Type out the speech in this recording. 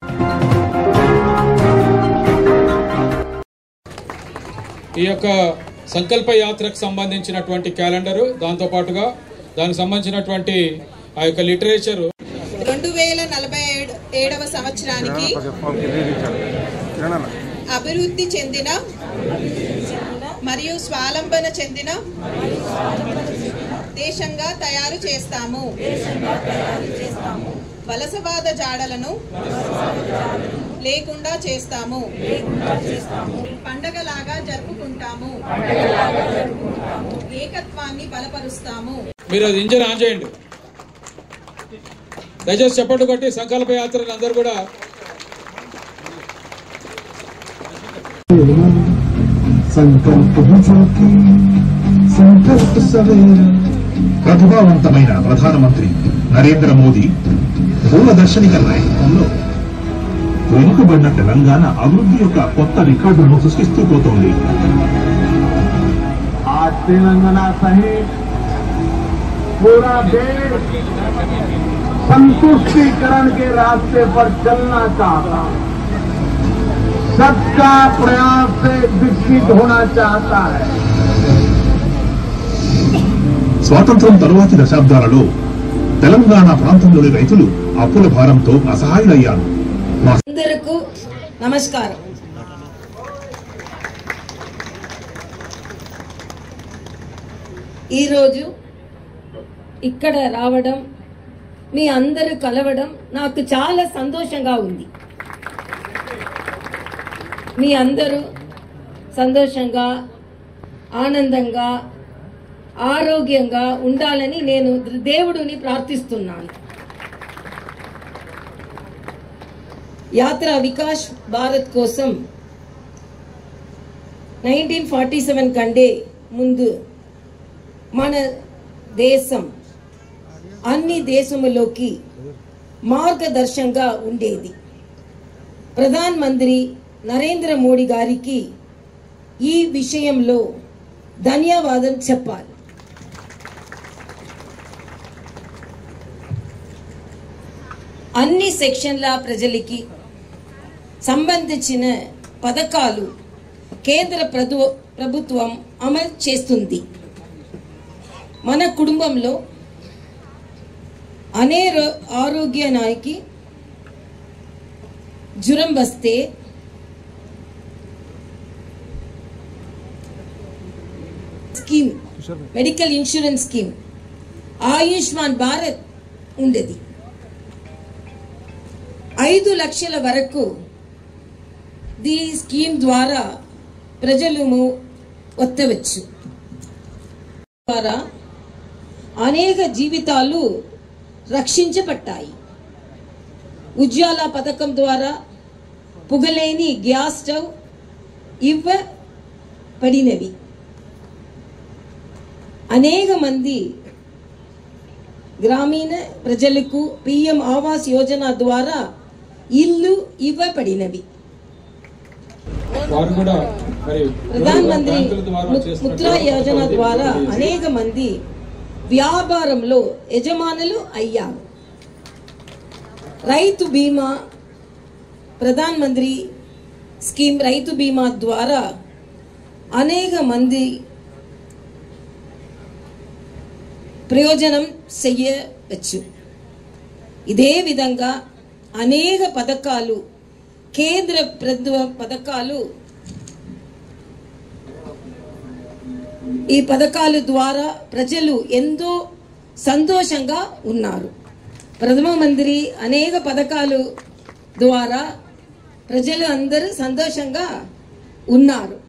ఈ యొక్క సంకల్ప యాత్రకు సంబంధించినటువంటి క్యాలెండరు దాంతో పాటుగా దానికి సంబంధించినటువంటి ఆ యొక్క లిటరేచర్ రెండు వేల నలభై ఏడు ఏడవ సంవత్సరానికి అభివృద్ధి చెందిన మరియు స్వాలంబన చెందిన దేశంగా తయారు చేస్తాము వలసవాద జాడలను లేకుండా చేస్తాము పండగలాగా జరుపుకుంటాము ఏకత్వాన్ని బలపరుస్తాము మీరు అది ఇంజన్ ఆన్ చేయండి దయచేసి చెప్పండి కొట్టి సంకల్ప యాత్రను అందరూ కూడా సంకల్ప విజయకి సంకల్ప సవేర ప్రతిభావంతమైన ప్రధానమంత్రి నరేంద్ర మోదీ దూరదర్శనిక నాయకత్వంలో వెనుకబడిన తెలంగాణ అభివృద్ధి యొక్క కొత్త రికార్డులను సృష్టిస్తూ పోతోంది आज तेलंगाना सहित पूरा देश संतुष्टिकरण के रास्ते पर चलना चाहता है सबका प्रयास से विकसित होना चाहता है స్వాతంత్రం తరువాతి దశాబ్దాలలో తెలంగాణ ప్రాంతంలోని రైతులు అప్పుల భారంతో అసహాయులయ్యారు మా అందరకు నమస్కారం ఈరోజు ఇక్కడ రావడం మీ అందరూ కలవడం నాకు చాలా సంతోషంగా ఉంది మీ అందరూ సంతోషంగా ఆనందంగా ఆరోగ్యంగా ఉండాలని నేను దేవుడిని ప్రార్థిస్తున్నాను యాత్ర వికాస్ భారత్ కోసం నైన్టీన్ ఫార్టీ సెవెన్ కంటే ముందు మన దేశం అన్ని దేశములోకి మార్గదర్శంగా ఉండేది ప్రధాన్ మంత్రి నరేంద్ర మోడీ గారికి ఈ విషయంలో ధన్యవాదం చెప్పాలి అన్ని సెక్షన్ల ప్రజలకి సంబంధించిన పథకాలు కేంద్ర ప్రభు- ప్రభుత్వం అమలు చేస్తుంది మన కుటుంబంలో అనేక ఆరోగ్య నాయకి జ్వరం వస్తే scheme medical insurance scheme Ayushman Bharat ఉండేది ఐదు లక్షల వరకు ది స్కీమ్ ద్వారా ప్రజలు వత్తవచ్చు ద్వారా అనేక జీవితాలు రక్షించబడ్డాయి ఉజ్వాల పథకం ద్వారా పుగలేని గ్యాస్ స్టవ్ ఇవ్వబడినవి అనేక మంది గ్రామీణ ప్రజలకు పిఎం ఆవాస్ యోజన ద్వారా ఇల్లు ఇవ్వబడినవి వారు కూడా మరి ప్రధాన్ మంత్రి బ్యాంకుల ద్వారా ము- చేస్తున్నటువంటి ముద్రా యోజన అభివృద్ధి ద్వారా చేసి అనేక మంది వ్యాపారంలో యజమానులు అయ్యారు రైతు బీమా ప్రధాన్ మంత్రి స్కీమ్ రైతు బీమా ద్వారా అనేక మంది ప్రయోజనం చెయ్యవచ్చు ఇదే విధంగా అనేక పథకాలు కేంద్ర ప్రభుత్వ పథకాలు ఈ పథకాల ద్వారా ప్రజలు ఎంతో సంతోషంగా ఉన్నారు ప్రథమ మంత్రి అనేక పథకాలు ద్వారా ప్రజలు అందరూ సంతోషంగా ఉన్నారు